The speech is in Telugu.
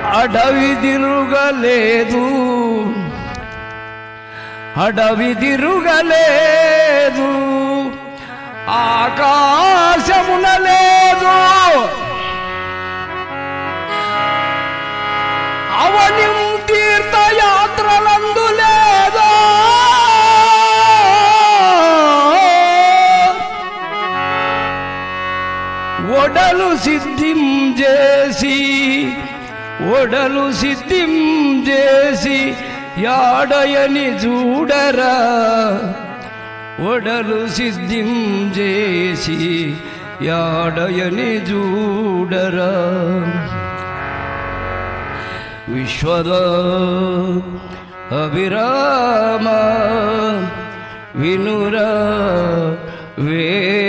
అడవి తిరుగలేదు అడవి తిరుగలేదు ఆకాశమున లేదు అవని తీర్థయాత్రలందు లేదు ఒడలు సిద్ధిం చేసి ఒడలు సిద్ధిం చేసి యాడయని చూడరా ఒడలు సిద్ధిం చేసి యాడయని చూడరా విశ్వద అభిరామ వినురా వే